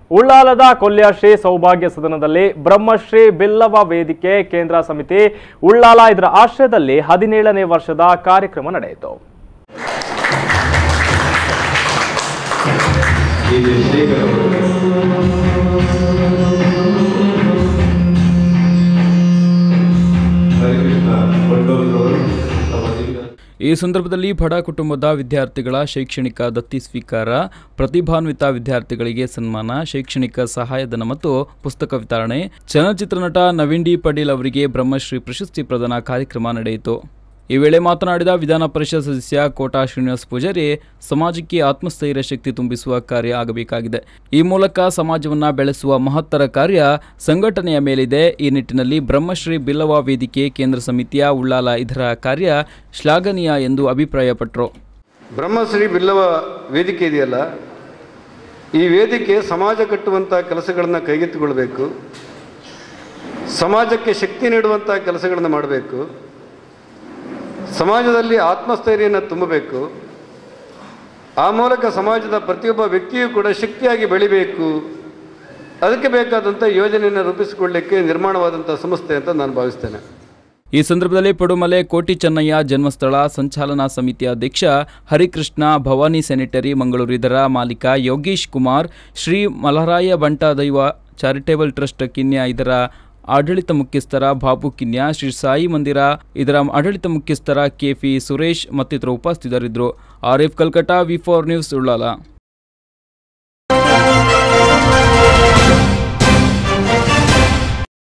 ಉಳ್ಳಾಲದ ಕೊಲ್ಯ ಶ್ರೀ ಸೌಭಾಗ್ಯ ಸದನದಲ್ಲಿ ಬ್ರಹ್ಮಶ್ರೀ ಬಿಲ್ಲವ ವೇದಿಕೆ ಕೇಂದ್ರ ಸಮಿತಿ ಉಳ್ಳಾಲ ಇದರ ಆಶ್ರಯದಲ್ಲಿ ಹದಿನೇಳನೇ ವರ್ಷದ ಕಾರ್ಯಕ್ರಮ ನಡೆಯಿತು ಡಿ.ಜೆ. ಶೇಖರ್ ಅವರು ಹರಿಕೃಷ್ಣ ಬಂಡೋಲ್ರವರು ತಮ್ಮ ದಿವ್ಯ ಈ ಸಂದರ್ಭದಲ್ಲಿ ಬಡ ಕುಟುಂಬದ ವಿದ್ಯಾರ್ಥಿಗಳ ಶೈಕ್ಷಣಿಕ ದತ್ತಿ ಸ್ವೀಕಾರ ಪ್ರತಿಭಾನ್ವಿತ ವಿದ್ಯಾರ್ಥಿಗಳಿಗೆ ಸನ್ಮಾನ ಶೈಕ್ಷಣಿಕ ಸಹಾಯಧನ ಮತ್ತು ಪುಸ್ತಕ ವಿತರಣೆ ಚಲನಚಿತ್ರ ನಟ ನವೀನ್ ಡಿ ಪಟೇಲ್ ಅವರಿಗೆ ಬ್ರಹ್ಮಶ್ರೀ ಪ್ರಶಸ್ತಿ ಪ್ರದಾನ ಕಾರ್ಯಕ್ರಮ ನಡೆಯಿತು ಈ ವೇಳೆ ಮಾತನಾಡಿದ ವಿಧಾನ ಪರಿಷತ್ ಸದಸ್ಯ ಕೋಟಾ ಶ್ರೀನಿವಾಸ್ ಪೂಜಾರಿ ಸಮಾಜಕ್ಕೆ ಆತ್ಮಸ್ಥೈರ್ಯ ಶಕ್ತಿ ತುಂಬಿಸುವ ಕಾರ್ಯ ಆಗಬೇಕಾಗಿದೆ ಈ ಮೂಲಕ ಸಮಾಜವನ್ನ ಬೆಳೆಸುವ ಮಹತ್ತರ ಕಾರ್ಯ ಸಂಘಟನೆಯ ಮೇಲಿದೆ ಈ ನಿಟ್ಟಿನಲ್ಲಿ ಬ್ರಹ್ಮಶ್ರೀ ಬಿಲ್ಲವ ವೇದಿಕೆ ಕೇಂದ್ರ ಸಮಿತಿಯ ಉಳ್ಳಾಲ ಇದರ ಕಾರ್ಯ ಶ್ಲಾಘನೀಯ ಎಂದು ಅಭಿಪ್ರಾಯಪಟ್ಟರು ಬ್ರಹ್ಮಶ್ರೀ ಬಿಲ್ಲವ ವೇದಿಕೆ ಇದೆಯಲ್ಲ ಈ ವೇದಿಕೆ ಸಮಾಜ ಕಟ್ಟುವಂಥ ಕೆಲಸಗಳನ್ನು ಕೈಗೆತ್ತಿಕೊಳ್ಬೇಕು ಸಮಾಜಕ್ಕೆ ಶಕ್ತಿ ನೀಡುವಂಥ ಕೆಲಸಗಳನ್ನು ಮಾಡಬೇಕು ಸಮಾಜದಲ್ಲಿ ಆತ್ಮಸ್ಥೈರ್ಯನ ತುಂಬಬೇಕು ಆ ಮೂಲಕ ಸಮಾಜದ ಪ್ರತಿಯೊಬ್ಬ ವ್ಯಕ್ತಿಯೂ ಕೂಡ ಶಕ್ತಿಯಾಗಿ ಬೆಳಿಬೇಕು ಅದಕ್ಕೆ ಬೇಕಾದಂಥ ಯೋಜನೆಯನ್ನು ರೂಪಿಸಿಕೊಳ್ಳಿಕ್ಕೆ ನಿರ್ಮಾಣವಾದಂಥ ಸಂಸ್ಥೆ ಅಂತ ನಾನು ಭಾವಿಸ್ತೇನೆ ಈ ಸಂದರ್ಭದಲ್ಲಿ ಪಡುಮಲೆ ಕೋಟಿ ಚೆನ್ನಯ್ಯ ಜನ್ಮಸ್ಥಳ ಸಂಚಾಲನಾ ಸಮಿತಿ ಅಧ್ಯಕ್ಷ ಹರಿಕೃಷ್ಣ ಭವಾನಿ ಸ್ಯಾನಿಟರಿ ಮಂಗಳೂರು ಇದರ ಮಾಲೀಕ ಯೋಗೀಶ್ ಕುಮಾರ್ ಶ್ರೀ ಮಲರಾಯ ಬಂಟ ದೈವ ಚಾರಿಟೇಬಲ್ ಟ್ರಸ್ಟ್ ಕಿನ್ಯ ಇದರ ಆಡಳಿತ ಮುಖ್ಯಸ್ಥರ ಬಾಬು ಕಿನ್ಯ ಶ್ರೀ ಸಾಯಿ ಮಂದಿರ ಇದರ ಆಡಳಿತ ಮುಖ್ಯಸ್ಥರ ಕೆಪಿ ಸುರೇಶ್ ಮತ್ತಿತರರು ಉಪಸ್ಥಿತರಿದ್ದರು R F Kalkatta V four news Ullal